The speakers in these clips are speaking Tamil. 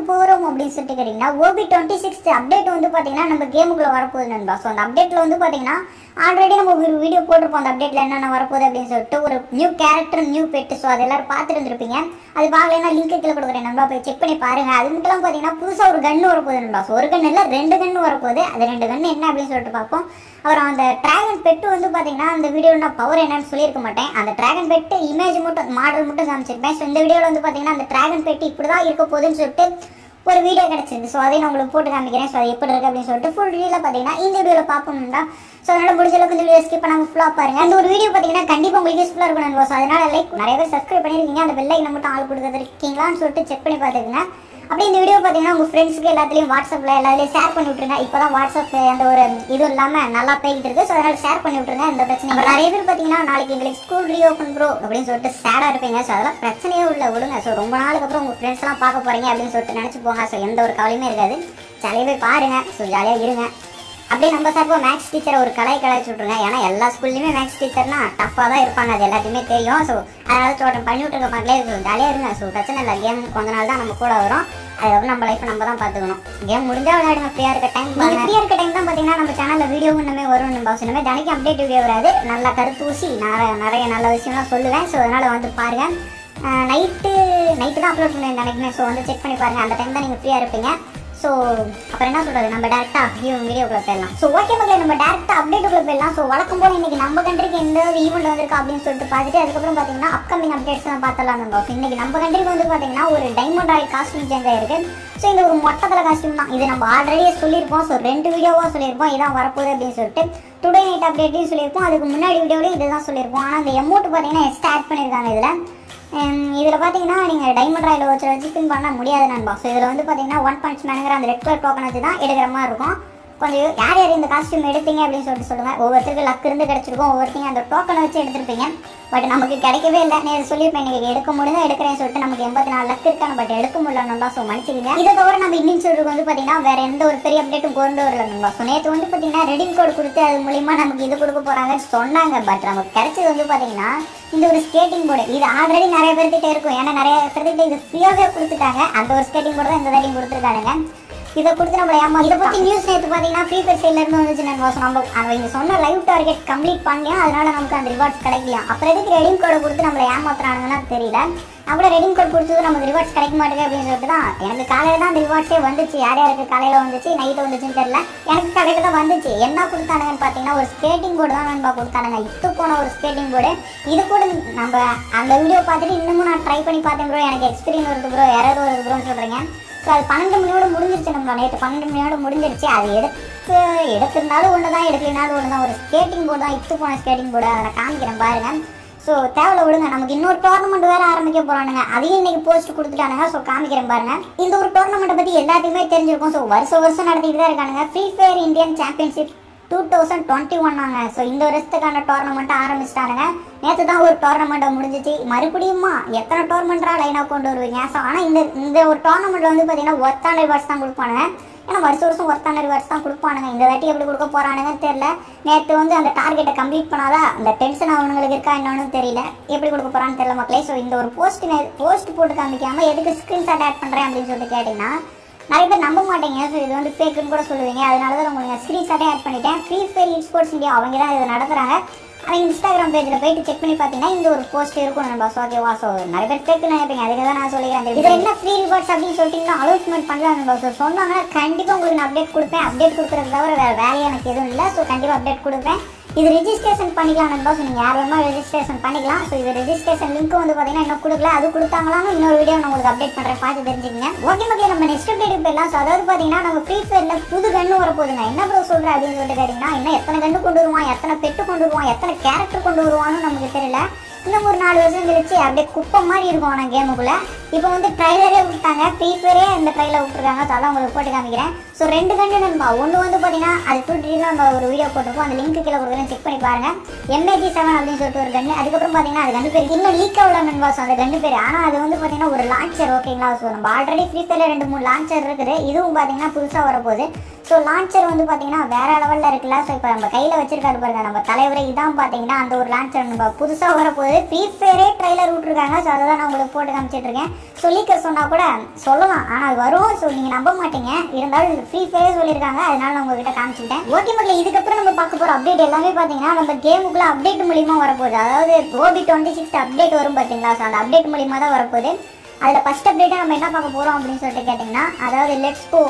போகிறோம் அப்படின்னு சொல்லிட்டு கேட்டிங்கன்னா ஓபி டுவெண்ட்டி சிக்ஸ்த் அப்டேட் வந்து பார்த்தீங்கன்னா நம்ம கேமுக்குள்ளே வரப்போகுது நண்பா ஸோ அந்த அப்டேட்டில் வந்து பார்த்தீங்கன்னா ஆல்ரெடி நம்ம ஒரு வீடியோ போட்டிருப்போம் அந்த அப்டேட்டில் என்னென்ன வரப்போகுது அப்படின்னு சொல்லிட்டு ஒரு new character new pet so அது எல்லாரும் பார்த்துட்டு இருந்திருப்பீங்க அது பார்க்கலன்னா லிங்க் கீழே கொடுக்குறேன் நண்பா போய் செக் பண்ணி பாருங்க அது மட்டும் இல்லாமல் பார்த்தீங்கன்னா புதுசாக ஒரு கன்று வரப்போகுது நண்பா ஸோ ஒரு கன்று இல்லை ரெண்டு கன்று வரப்போகுது அது ரெண்டு கன்று என்ன அப்படின்னு சொல்லிட்டு பார்ப்போம் அப்புறம் அந்த டிராகன் பெட்டு வந்து பார்த்தீங்கன்னா அந்த வீடியோவில் நான் பவர் என்னன்னு சொல்லியிருக்க மாட்டேன் அந்த டிராகன் பெட்டு இமேஜ் மட்டும் மாடல் மட்டும் காமிச்சிருப்பேன் ஸோ இந்த வீடியோவில் வந்து பார்த்தீங்கன்னா அந்த டிராகன் பெட்டு இப்படி தான் இருக்க போகுதுன்னு சொல்லிட்டு ஒரு வீடியோ கிடச்சிருக்கு ஸோ அதையும் நான் உங்களுக்கு போட்டு காமிக்கிறேன் ஸோ அது எப்படி இருக்கு அப்படின்னு சொல்லிட்டு ஃபுல் வீடியோவில் பார்த்தீங்கன்னா இந்த வீடியோவில் பார்ப்போம்னா ஸோ அதனால் முடிஞ்ச அளவுக்கு இந்த வீடியோ ஸ்கிப் பண்ணாமல் ஃபுல்லாக பாருங்க அந்த ஒரு வீடியோ பார்த்தீங்கன்னா கண்டிப்பாக உங்களுக்கு யூஸ்ஃபுல்லாக இருக்கும் நண்பா ஸோ அதனால லைக் நிறைய பேர் சப்ஸ்கிரைப் பண்ணியிருக்கீங்க அந்த பெல்லை மட்டும் ஆள் கொடுத்துருக்கீங்களான்னு சொல்லிட்டு செக் பண்ணி பார்த்துக்கங்க அப்படியே இந்த வீடியோ பார்த்தீங்கன்னா உங்கள் ஃப்ரெண்ட்ஸுக்கு எல்லாத்துலேயும் வாட்ஸ்அப்பில் எல்லாத்துலேயும் ஷேர் பண்ணி விட்ருங்க இப்போ தான் வாட்ஸ்அப் அந்த ஒரு இதுவும் இல்லாமல் நல்லா போய்கிட்டு இருக்கு ஸோ அதனால் ஷேர் பண்ணி விட்ருங்க இந்த பிரச்சனை இல்லை. நிறைய பேர் பார்த்தீங்கன்னா நாளைக்கு எங்களுக்கு ஸ்கூல் ரீஓப்பன் ப்ரோ அப்படின்னு சொல்லிட்டு சேடாக இருப்பீங்க ஸோ அதெல்லாம் பிரச்சனையே உள்ள விடுங்க ஸோ ரொம்ப நாளுக்கு அப்புறம் உங்கள் ஃப்ரெண்ட்ஸ்லாம் பார்க்க போகிறீங்க அப்படின்னு சொல்லிட்டு நினச்சி போங்க ஸோ எந்த ஒரு கவலையுமே இருக்காது ஜாலியாக போய் பாருங்க ஸோ ஜாலியாக இருங்க அப்படியே நம்ம சார்பாக மேக்ஸ் டீச்சரை ஒரு கலை கலாய்ச்சி விட்ருங்க ஏன்னா எல்லா ஸ்கூல்லையுமே மேக்ஸ் டீச்சர்னா டஃப்பாக தான் இருப்பாங்க அது எல்லாத்தையுமே தெரியும் ஸோ அதனால சொல்கிறேன் பண்ணி விட்டுருக்க மக்களே ஜாலியாக இருங்க ஸோ பிரச்சனை இல்லை கேம் கொஞ்ச நாள் தான் நம்ம கூட வரும் அதுக்கப்புறம் நம்ம லைஃப்பை நம்ம தான் பார்த்துக்கணும் கேம் முடிஞ்சால் விளையாடுங்க ஃப்ரீயாக இருக்க டைம் நீங்கள் ஃப்ரீயாக இருக்க டைம் தான் பார்த்தீங்கன்னா நம்ம சேனலில் வீடியோ இன்னுமே வரும் நம்ம இனிமே தினைக்கும் அப்டேட் வீடியோ வராது நல்லா கருத்தூசி நிறைய நிறைய நல்ல விஷயம்லாம் சொல்லுவேன் ஸோ அதனால் வந்து பாருங்கள் நைட்டு நைட்டு தான் அப்லோட் பண்ணுவேன் நினைக்கிறேன் ஸோ வந்து செக் பண்ணி பாருங்கள் அந்த டைம் தான் நீங்கள் ஃப்ரீயாக இருப்பீங்க ஸோ அப்புறம் என்ன சொல்கிறது நம்ம டேரெக்டாக வீடியோ வீடியோக்குள்ள போயிடலாம் ஸோ ஓகே மக்களே நம்ம டேரெக்டாக அப்டேட்டுக்குள்ள போயிடலாம் ஸோ வழக்கம் போல இன்னைக்கு நம்ம கண்ட்ரிக்கு எந்த ஈவெண்ட் வந்திருக்கா அப்படின்னு சொல்லிட்டு பார்த்துட்டு அதுக்கப்புறம் பார்த்தீங்கன்னா அப்கமிங் அப்டேட்ஸ் தான் பார்த்தலாம் நம்ம இன்னைக்கு நம்ம கண்ட்ரிக்கு வந்து பார்த்தீங்கன்னா ஒரு டைமண்ட் ஆயில் காஸ்டியூம் சேஞ்ச் ஆயிருக்கு ஸோ இந்த ஒரு மொட்டத்தலை காஸ்டியூம் தான் இது நம்ம ஆல்ரெடியே சொல்லியிருப்போம் ஸோ ரெண்டு வீடியோவாக சொல்லியிருப்போம் இதான் வரப்போகுது அப்படின்னு சொல்லிட்டு டுடே நைட் அப்டேட்டையும் சொல்லியிருப்போம் அதுக்கு முன்னாடி வீடியோலையும் இதுதான் சொல்லியிருப்போம் ஆனால் அந்த அமௌண்ட் பார்த்தீங்கன்னா எக்ஸ்ட்ரா ஆட் பண்ணியிருக்காங்க இதில் இதில் பார்த்தீங்கன்னா நீங்கள் டைமண்ட் ராயில் வச்சு வச்சு பின் பண்ண முடியாது நண்பா ஸோ இதில் வந்து பார்த்தீங்கன்னா ஒன் பஞ்ச் மேனுங்கிற அந்த ரெட் கலர் டோக்கன் வச்சு தான் எடுக்கிற மாதிரி இருக்கும் கொஞ்சம் யார் யார் இந்த காஸ்டியூம் எடுத்தீங்க அப்படின்னு சொல்லிட்டு சொல்லுங்கள் ஒவ்வொருத்தருக்கு லக் இருந்து கிடச்சிருக்கும் ஒவ்வொருத்தங்க அந்த டோக்கனை வச்சு எடுத்திருப்பீங்க பட் நமக்கு கிடைக்கவே இல்லை நேற்று சொல்லியிருப்பேன் நீங்கள் எடுக்க முடியுதா எடுக்கிறேன்னு சொல்லிட்டு நமக்கு எண்பத்தி நாலு லக் இருக்கான பட் எடுக்க முடியல நண்பா ஸோ மன்னிச்சிக்கங்க இதை தவிர நம்ம இன்னிங் சொல்றதுக்கு வந்து பார்த்தீங்கன்னா வேற எந்த ஒரு பெரிய அப்டேட்டும் கொண்டு வரல நண்பா ஸோ நேற்று வந்து பார்த்தீங்கன்னா ரெடிம் கோட் கொடுத்து அது மூலியமா நமக்கு இது கொடுக்க போறாங்கன்னு சொன்னாங்க பட் நமக்கு கிடைச்சது வந்து பார்த்தீங்கன்னா இந்த ஒரு ஸ்கேட்டிங் போர்டு இது ஆல்ரெடி நிறைய பேர்கிட்ட இருக்கும் ஏன்னா நிறைய பேர்கிட்ட இது ஃப்ரீயாகவே கொடுத்துட்டாங்க அந்த ஒரு ஸ்கேட்டிங் போர்டு தான் இந்த தடையும் கொடுத்துருக்காங்க இதை கொடுத்து நம்ம ஏமா இதை பற்றி நியூஸ் நேற்று பார்த்தீங்கன்னா ஃப்ரீ ஃபயர் சைட்ல இருந்து வந்துச்சு நம்ம ஸோ நம்ம அவங்க சொன்ன லைவ் டார்கெட் கம்ப்ளீட் பண்ணியா அதனால நமக்கு அந்த ரிவார்ட்ஸ் கிடைக்கலாம் அப்புறம் எதுக்கு ரெடிம் கோடை கொடுத்து நம்மளை ஏமாத்துறானுங்கன்னா தெரியல அப்புறம் ரெடிம் கோட் கொடுத்தது நமக்கு ரிவார்ட்ஸ் கிடைக்க மாட்டேங்குது அப்படின்னு சொல்லிட்டு தான் எனக்கு காலையில் தான் அந்த ரிவார்ட்ஸே வந்துச்சு யார் யாருக்கு காலையில் வந்துச்சு நைட்டு வந்துச்சுன்னு தெரியல எனக்கு காலையில் தான் வந்துச்சு என்ன கொடுத்தானுங்கன்னு பார்த்தீங்கன்னா ஒரு ஸ்கேட்டிங் போர்டு தான் நண்பா கொடுத்தானுங்க இட்டு போன ஒரு ஸ்கேட்டிங் போர்டு இது கூட நம்ம அந்த வீடியோ பார்த்துட்டு இன்னமும் நான் ட்ரை பண்ணி பார்த்தேன் ப்ரோ எனக்கு எக்ஸ்பீரியன்ஸ் வருது ப்ரோ எரர் வருது ப்ரோன்னு சொல்கிறீங்க ஸோ அது பன்னெண்டு மணியோட முடிஞ்சிருச்சு நம்ம நேற்று பன்னெண்டு மணியோட முடிஞ்சிருச்சு அது எடுத்து எடுத்திருந்தாலும் ஒன்று தான் எடுக்கலனாலும் ஒன்று தான் ஒரு ஸ்கேட்டிங் போர்டு தான் இட்டு போன ஸ்கேட்டிங் போர்டு அதை நான் காமிக்கிறேன் பாருங்க ஸோ தேவையில்ல விடுங்க நமக்கு இன்னொரு டோர்னமெண்ட் வேற ஆரம்பிக்க போறானுங்க அதையும் இன்னைக்கு போஸ்ட் கொடுத்துட்டானுங்க ஸோ காமிக்கிறேன் பாருங்க இந்த ஒரு டோர்னமெண்ட்டை பற்றி எல்லாத்தையுமே தெரிஞ்சிருக்கும் ஸோ வருஷம் வருஷம் நடத்திட்டு தான் இருக்கானுங்க free fire Indian championship two thousand twenty ஒன்னாங்க ஸோ இந்த வருஷத்துக்கான டோர்னமெண்ட்டை ஆரம்பிச்சிட்டானுங்க நேற்று தான் ஒரு டோர்னமெண்ட்டை முடிஞ்சிச்சு மறுபடியுமா எத்தனை டோர்னமெண்ட்டாக லைனாக கொண்டு வருவீங்க ஸோ ஆனால் இந்த இந்த ஒரு டோர்னமெண்ட்டில் வந்து பார்த்தீங்கன்னா ஒர்த்தான ரிவார்ட்ஸ் தான் கொடுப்பானுங்க ஏன்னா வருஷம் வருஷம் ஒர்த்தான ரிவார்ட்ஸ் தான் கொடுப்பானுங்க இந்த வாட்டி எப்படி கொடுக்க போகிறானுங்கன்னு தெரியல நேற்று வந்து அந்த டார்கெட்டை கம்ப்ளீட் பண்ணாதான் அந்த டென்ஷன் அவனுங்களுக்கு இருக்கா என்னன்னு தெரியல எப்படி கொடுக்க போகிறான்னு தெரியல மக்களே ஸோ இந்த ஒரு போஸ்ட் போஸ்ட் போட்டு காமிக்காமல் எதுக்கு ஸ்க்ரீன்ஷாட் ஆட் பண்ணுறேன் அப்படின்னு சொல்லிட்டு கேட்டிங்கன்னா நிறைய பேர் நம்ப மாட்டீங்க ஸோ இது வந்து ஃபேக்குன்னு கூட சொல்லுவீங்க அதனால தான் உங்களுக்கு ஸ்க்ரீன்ஷாட்டே ஆட் பண்ணிட்டேன் ஃப்ரீ ஃபயர் ஸ்போர்ட்ஸ் இந்தியா அவங்க தான் இதை நடத்துகிறாங்க அவங்க இன்ஸ்டாகிராம் பேஜில் போயிட்டு செக் பண்ணி பார்த்தீங்கன்னா இந்த ஒரு போஸ்ட் இருக்கும் நம்ம ஸோ ஓகேவா ஸோ நிறைய பேர் ஃபேக்கு நினைப்பீங்க அதுக்கு தான் நான் சொல்லிக்கிறேன் இது என்ன ஃப்ரீ ரிவார்ட்ஸ் அப்படின்னு சொல்லிட்டு அலௌன்ஸ்மெண்ட் பண்ணலாம் நம்ம ஸோ சொன்னாங்கன்னா கண்டிப்பாக உங்களுக்கு நான் அப்டேட் கொடுப்பேன் அப்டேட் கொடுக்குறது தவிர வேறு வேலையை எனக்கு எதுவும் இல்லை ஸோ கண்டிப்பாக அப்டேட் கொடுப்பேன் இது ரெஜிஸ்ட்ரேஷன் பண்ணிக்கலாம் நண்பா ஸோ நீங்கள் யார் வேணுமோ ரெஜிஸ்ட்ரேஷன் பண்ணிக்கலாம் ஸோ இது ரெஜிஸ்ட்ரேஷன் லிங்க் வந்து பார்த்தீங்கன்னா இன்னும் கொடுக்கல அது கொடுத்தாங்களான்னு இன்னொரு வீடியோ நான் உங்களுக்கு அப்டேட் பண்ணுறேன் பார்த்து தெரிஞ்சுக்கங்க ஓகே மக்களே நம்ம நெக்ஸ்ட் அப்டேட் போயிடலாம் ஸோ அதாவது பார்த்தீங்கன்னா நம்ம ஃப்ரீ ஃபயரில் புது கன்று வரப்போகுதுங்க என்ன ப்ரோ சொல்கிறேன் அப்படின்னு சொல்லிட்டு கேட்டிங்கன்னா இன்னும் எத்தனை கன்று கொண்டு வருவான் எத்தனை பெட்டு கொண்டு வருவான் எத்தனை கேரக்டர் கொண்டு வருவான்னு நமக்கு தெரியல இன்னும் ஒரு நாலு வருஷம் கழிச்சு அப்படியே குப்பை மாதிரி இருக்கும் ஆனால் கேமுக்குள்ள இப்போ வந்து ட்ரைலரே விட்டாங்க ஃப்ரீ ஃபயரே இந்த ட்ரைலர் விட்டுருக்காங்க ஸோ அதான் உங்களுக்கு போட்டு காமிக்கிறேன் ஸோ ரெண்டு கண்டு நண்பா ஒன்று வந்து பார்த்தீங்கன்னா அது ஃபுல் டீலாக நம்ம ஒரு வீடியோ போட்டிருப்போம் அந்த லிங்க் கீழே கொடுக்குறேன் செக் பண்ணி பாருங்க எம்ஏஜி செவன் அப்படின்னு சொல்லிட்டு ஒரு கன்று அதுக்கப்புறம் பார்த்தீங்கன்னா அது கண்டு பேர் இன்னும் லீக் ஆகல நண்பா ஸோ அந்த கண்டு பேர் ஆனால் அது வந்து பார்த்தீங்கன்னா ஒரு லான்ச்சர் ஓகேங்களா ஸோ நம்ம ஆல்ரெடி ஃப்ரீ ஃபயரில் ரெண்டு மூணு லான்ச்சர் இருக்குது இதுவும் பார்த்தீங்கன்னா புதுசாக வரப்போகுது ஸோ லான்ச்சர் வந்து பார்த்தீங்கன்னா வேற லெவலில் இருக்குல்ல ஸோ இப்போ நம்ம கையில் வச்சிருக்காரு பாருங்க நம்ம தலைவரை இதான் பார்த்தீங்கன்னா அந்த ஒரு லான்ச்சர் நம்ம புதுசாக வரப்போகுது ஃப்ரீ ஃபயரே ட்ரைலர் விட்ருக்காங்க ஸோ அதை தான் நான் உங்களுக்கு போட்டு காமிச்சிட்டு இருக்கேன் சொல்லிக்க சொன்னால் கூட சொல்லலாம் ஆனால் அது வரும் ஸோ நீங்கள் நம்ப மாட்டீங்க இருந்தாலும் ஃப்ரீ ஃபயரே சொல்லியிருக்காங்க அதனால நான் உங்ககிட்ட காமிச்சிட்டேன் ஓகே மக்கள் இதுக்கப்புறம் நம்ம பார்க்க போகிற அப்டேட் எல்லாமே பார்த்தீங்கன்னா நம்ம கேமுக்குள்ள அப்டேட் மூலியமாக வரப்போகுது அதாவது ஓபி டுவெண்ட்டி சிக்ஸ் அப்டேட் வரும் பார்த்தீங்களா ஸோ அந்த அப்டேட் மூலியமாக தான் வரப்போகுது அதில் ஃபஸ்ட் அப்டேட்டாக நம்ம என்ன பார்க்க போகிறோம் அப்படின்னு சொல்லிட்டு கேட்டிங்கன்னா அதாவது லெட்ஸ் கோ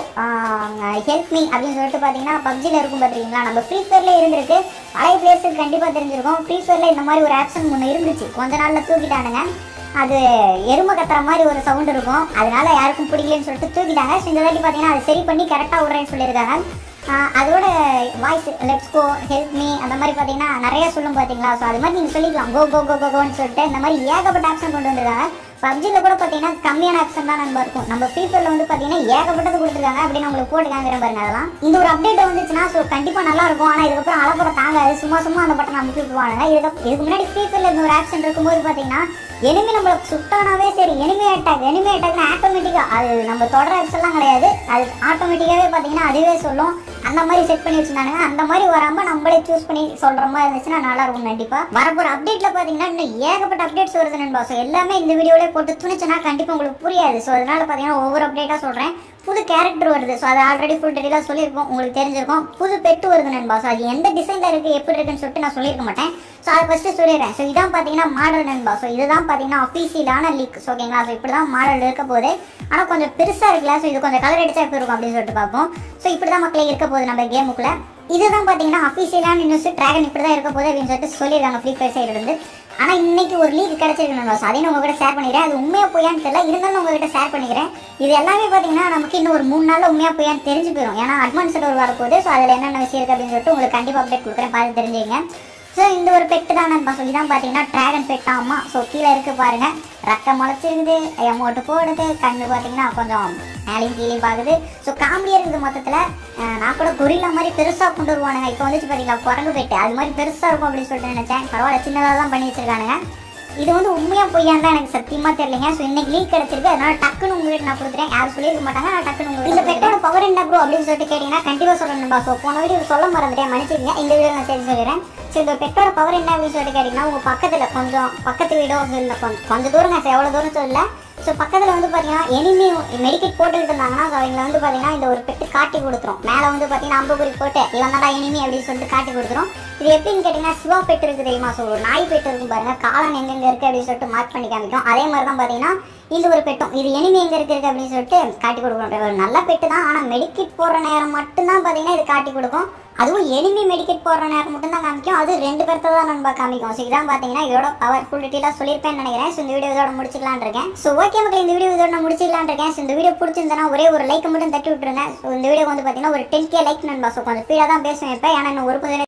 ஹெல்ப் மீ அப்படின்னு சொல்லிட்டு பார்த்தீங்கன்னா பப்ஜியில் இருக்கும் பார்த்துருக்கீங்களா நம்ம ஃப்ரீ ஃபயரில் இருந்திருக்கு பழைய பிளேயர்ஸுக்கு கண்டிப்பாக தெரிஞ்சிருக்கும் ஃப்ரீ ஃபயரில் இந்த மாதிரி ஒரு ஆப்ஷன் ஒன்று இருந்துச்சு கொஞ்ச நாளில் தூக்கிட்டானுங்க அது எருமை கத்துற மாதிரி ஒரு சவுண்ட் இருக்கும் அதனால யாருக்கும் பிடிக்கலன்னு சொல்லிட்டு தூக்கிட்டாங்க ஸோ இந்த வாட்டி பார்த்தீங்கன்னா அதை சரி பண்ணி கரெக்டாக விட்றேன்னு சொல்லியிருக்காங்க ஆஹ் அதோட voice let's go help me அந்த மாதிரி பார்த்தீங்கன்னா நிறைய சொல்லும் பார்த்தீங்களா ஸோ அது மாதிரி நீங்கள் சொல்லிக்கலாம் கோ கோ கோ கோ கோன்னு சொல்லிட்டு இந்த மாதிரி ஏகப்பட்ட ஆப்ஷன் கொண்டு வந்திருக்காங்க பப்ஜியில் கூட பார்த்தீங்கன்னா கம்மியான ஆப்ஷன் தான் நம்ம இருக்கும் நம்ம ஃப்ரீ ஃபயரில் வந்து பார்த்தீங்கன்னா ஏகப்பட்டது கொடுத்துருக்காங்க அப்படின்னு உங்களுக்கு போட்டு காமிக்கிறேன் பாருங்க அதெல்லாம் இந்த ஒரு அப்டேட் வந்துச்சுன்னா ஸோ கண்டிப்பாக நல்லா இருக்கும் ஆனால் இதுக்கப்புறம் அலப்புற தாங்காது சும்மா சும்மா அந்த பட்டன் அமைச்சு விட்டுருவாங்க இதுக்கு இதுக்கு முன்னாடி ஃப்ரீ ஃபயரில் இந்த ஒரு ஆப்ஷன் இருக்கும்போது பார்த்தீங்கன்னா எனிமி நம்மளுக்கு சுட்டானாவே சரி எனிமி அட்டாக் எனிமி அட்டாக்னா ஆட்டோமேட்டிக்காக அது நம்ம தொடர ஆப்ஸ் எல்லாம் கிடையாது அது ஆட்டோமேட்டிக்காகவே பார்த்தீங்கன்னா அதுவே சொல்லும் அந்த மாதிரி செட் பண்ணி வச்சிருந்தாங்க அந்த மாதிரி வராம நம்மளே சூஸ் பண்ணி சொல்ற மாதிரி இருந்துச்சுன்னா நல்லா இருக்கும் கண்டிப்பா வரப்போற அப்டேட்ல பாத்தீங்கன்னா இன்னும் ஏகப்பட்ட அப்டேட்ஸ் வருது நண்பா ஸோ எல்லாமே இந்த வீடியோல போட்டு துணிச்சுன்னா கண்டிப்பா உங்களுக்கு புரியாது ஸோ அதனால பாத்தீங்கன்னா ஒவ்வொரு அப்டேட்டா சொல்றேன் புது கேரக்டர் வருது ஸோ அது ஆல்ரெடி ஃபுல் டீட்டெயிலாக சொல்லியிருக்கோம் உங்களுக்கு தெரிஞ்சிருக்கும் புது பெட்டு வருது நண்பா ஸோ அது எந்த டிசைனில் இருக்குது எப்படி இருக்குன்னு சொல்லிட்டு நான் சொல்லியிருக்க மாட்டேன் ஸோ அதை ஃபஸ்ட்டு சொல்லிடுறேன் ஸோ இதான் பார்த்தீங்கன்னா மாடல் நண்பா ஸோ இதுதான் பார்த்தீங்கன்னா அஃபீஷியலான லீக் ஸோ ஓகேங்களா ஸோ இப்படி தான் மாடல் இருக்க போகுது ஆனால் கொஞ்சம் பெருசாக இருக்குல்ல ஸோ இது கொஞ்சம் கலர் அடிச்சா எப்படி இருக்கும் அப்படின்னு சொல்லிட்டு பார்ப்போம் ஸோ இப்படி தான் மக்களே இருக்க போகுது நம்ம கேமுக்குள்ள இதுதான் பார்த்தீங்கன்னா அஃபீஷியலான நியூஸ் டிராகன் இப்படி தான் இருக்க போகுது அப்படின்னு சொல்லிட்டு சொல்லியிருக்காங்க ஃப்ரீ ஃபயர் சைடு இருந்து ஆனால் இன்னைக்கு ஒரு லீக் கிடைச்சிருக்கு நண்பா ஸோ அதையும் உங்ககிட்ட ஷேர் பண்ணிக்கிறேன் அது உண்மையாக பொய்யான்னு தெரியல இருந்தாலும் உங்ககிட்ட ஷேர் பண்ணிக்கிறேன் இது எல்லாமே பார்த்தீங்கன்னா நமக்கு இன்னும் ஒரு மூணு நாளில் உண்மையாக பொய்யான்னு தெரிஞ்சு போயிடும் ஏன்னா அட்வான்ஸ்டு ஒரு வரப்போகுது ஸோ அதில் என்னென்ன விஷயம் இருக்குது அப்படின்னு சொல்லிட்டு உங்களுக்கு கண்டிப்பாக அப்டேட் கொடுக்குறேன் பார்த்து தெரிஞ்சுங்க ஸோ இந்த ஒரு பெட்டு தான் நண்பா ஸோ இதான் பார்த்தீங்கன்னா ட்ராகன் பெட் ஆமா ஸோ கீழே இருக்கு பாருங்க ரத்தம் முளைச்சிருக்குது எமௌண்ட் போடுது கண்ணு பார்த்தீங்கன்னா கொஞ்சம் மேலேயும் கீழே பார்க்குது ஸோ காமெடியாக இருக்குது மொத்தத்தில் நான் கூட கொரில்லா மாதிரி பெருசாக கொண்டு வருவானுங்க இப்போ வந்துச்சு பார்த்தீங்களா குரங்கு பெட்டு அது மாதிரி பெருசாக இருக்கும் அப்படின்னு சொல்லிட்டு நினச்சேன் பரவாயில்ல சின்னதாக தான் பண்ணி வச்சிருக்கானுங்க இது வந்து உண்மையா பொய்யான்னு தான் எனக்கு சத்தியமா தெரியலங்க ஸோ இன்னைக்கு லீக் கிடைச்சிருக்கு அதனால டக்குன்னு உங்ககிட்ட நான் கொடுத்துறேன் யாரும் சொல்லியிருக்க மாட்டாங்க நான் டக்குன்னு உங்களுக்கு இந்த பெட்டோட பவர் என்ன ப்ரோ அப்படின்னு சொல்லிட்டு கேட்டீங்கன்னா கண்டிப்பா சொல்றேன் ஸோ போன வீடியோ சொல்ல மறந்துட்டேன் மன்னிச்சிருங்க இந்த வீடியோ நான் சரி சொல்லிடுறேன் ஸோ இந்த பெட்டோட பவர் என்ன அப்படின்னு சொல்லிட்டு கேட்டீங்கன்னா உங்க பக்கத்துல கொஞ்சம் பக்கத்து வீடோ இல்லை கொஞ்சம் கொஞ்சம் தூரம் நான் எவ்வளவு தூரம் சொல்லல ஸோ பக்கத்தில் வந்து பார்த்தீங்கன்னா எனிமி மெடிக்கெட் போட்டுக்கிட்டு இருந்தாங்கன்னா ஸோ அவங்கள வந்து பார்த்தீங்கன்னா இந்த ஒரு பெட்டு காட்டி கொடுத்துரும் மேலே வந்து பார்த்தீங்கன்னா அம்புக்குறி போட்டு இவன் தான்டா எனிமி அப்படின்னு சொல்லிட்டு காட்டி கொடுத்துரும் இது எப்படின்னு கேட்டிங்கன்னா சிவா பெட்டு இருக்குது தெரியுமா ஸோ ஒரு நாய் பெட்டு இருக்கும் பாருங்க காலம் எங்கெங்க இருக்குது அப்படின்னு சொல்லிட்டு மார்க் பண்ணி காமிக்கும் அதே மாதிரி தான் பார்த்தீங்கன்னா இந்த ஒரு பெட்டும் இது எனிமி எங்கே இருக்கு இருக்கு அப்படின்னு சொல்லிட்டு காட்டி கொடுக்கும் ஒரு நல்ல பெட்டு தான் ஆனால் மெடிக்கெட் போடுற நேரம் மட்டும்தான் பார்த்தீங்கன்னா இது காட்டி கொடுக்கும் அதுவும் எனிமி மெடிக்கெட் போடுற நேரம் மட்டும்தான் காமிக்கும் அது ரெண்டு பேர்த்த தான் நண்பா காமிக்கும் ஸோ இதான் பார்த்தீங்கன்னா இதோட பவர் ஃபுல் டீட்டெயிலாக சொல்லியிருப்பேன்னு நினைக்கிறேன் ஸோ இந்த வீடியோ இதோட முடிச்சிக்கலான் இருக்கேன் ஸோ ஓகே மக்கள் இந்த வீடியோ இதோட நான் முடிச்சிக்கலான் இருக்கேன் ஸோ இந்த வீடியோ பிடிச்சிருந்தனா ஒரே ஒரு லைக் மட்டும் தட்டி விட்டுருங்க ஸோ இந்த வீடியோ வந்து பார்த்தீங்கன்னா ஒரு டென் கே லைக் நண்பா ஸோ கொஞ்சம் ஸ்பீடாக தான் பேசுவேன் இப்போ ஏன்னா இன்னும் ஒரு கொஞ்சம்